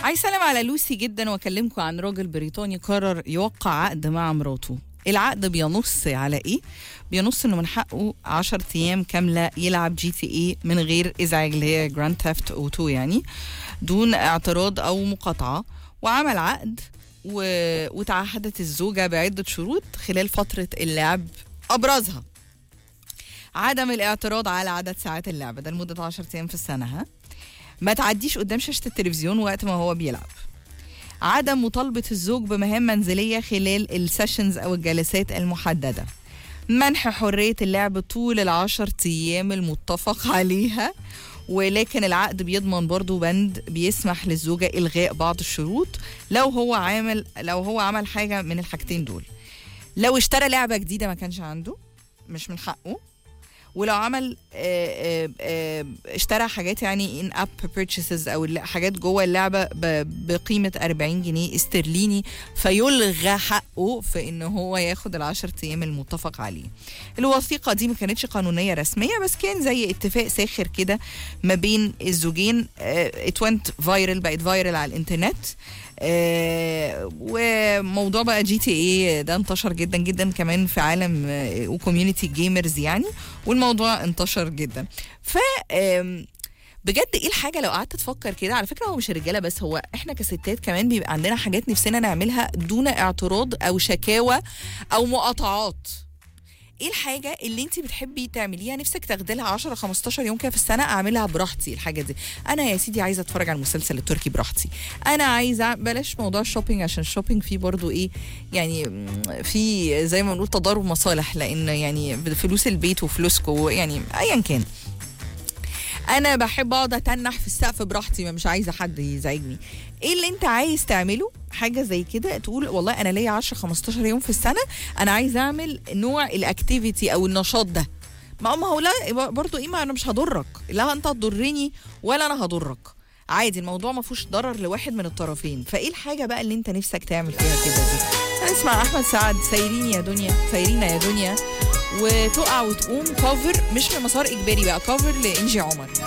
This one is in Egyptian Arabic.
عايز اسلم على لوسي جدا واكلمكم عن راجل بريطاني قرر يوقع عقد مع مراته العقد بينص على ايه بينص انه من حقه 10 ايام كامله يلعب جي تي اي من غير ازعاج اللي هي جراند ثيفت اوتو يعني دون اعتراض او مقاطعه وعمل عقد و... وتعهدت الزوجه بعده شروط خلال فتره اللعب ابرزها عدم الاعتراض على عدد ساعات اللعب ده لمده 10 ايام في السنه ها ما تعديش قدام شاشه التلفزيون وقت ما هو بيلعب عدم مطالبة الزوج بمهام منزلية خلال السيشنز أو الجلسات المحددة منح حرية اللعب طول العشر أيام المتفق عليها ولكن العقد بيضمن برضو بند بيسمح للزوجة إلغاء بعض الشروط لو هو عامل لو هو عمل حاجة من الحاجتين دول لو اشترى لعبة جديدة ما كانش عنده مش من حقه ولو عمل آه، آه، آه، اشترى حاجات يعني ان اب بيرتشيسز او الل- حاجات جوه اللعبه ب- بقيمه 40 جنيه استرليني فيلغى حقه في ان هو ياخد العشر ايام المتفق عليه. الوثيقه دي ما كانتش قانونيه رسميه بس كان زي اتفاق ساخر كده ما بين الزوجين ات ونت فايرل بقت فايرل على الانترنت آه، وموضوع بقى جي تي اي ده انتشر جدا جدا كمان في عالم آه، وكوميونتي جيمرز يعني والموضوع انتشر جدا ف آم، بجد ايه الحاجه لو قعدت تفكر كده على فكره هو مش الرجاله بس هو احنا كستات كمان بيبقى عندنا حاجات نفسنا نعملها دون اعتراض او شكاوى او مقاطعات ايه الحاجه اللي انت بتحبي تعمليها نفسك تاخدي لها 10 15 يوم كده في السنه اعملها براحتي الحاجه دي انا يا سيدي عايزه اتفرج على المسلسل التركي براحتي انا عايزه أع- بلاش موضوع الشوبينج عشان الشوبينج فيه برضو ايه يعني م، في زي ما بنقول تضارب مصالح لان يعني فلوس البيت وفلوسكو يعني ايا كان انا بحب اقعد اتنح في السقف براحتي ما مش عايزه حد يزعجني ايه اللي انت عايز تعمله حاجه زي كده تقول والله انا ليا 10 15 يوم في السنه انا عايز اعمل نوع الاكتيفيتي او النشاط ده ما ما هو لا برضو ايه ما انا مش هضرك لا انت هتضرني ولا انا هضرك عادي الموضوع ما فيهوش ضرر لواحد من الطرفين فايه الحاجه بقى اللي انت نفسك تعمل فيها كده دي هنسمع احمد سعد سايرين يا دنيا سايرين يا دنيا وتقع وتقوم كفر مش في مسار اجباري بقى كفر لانجي عمر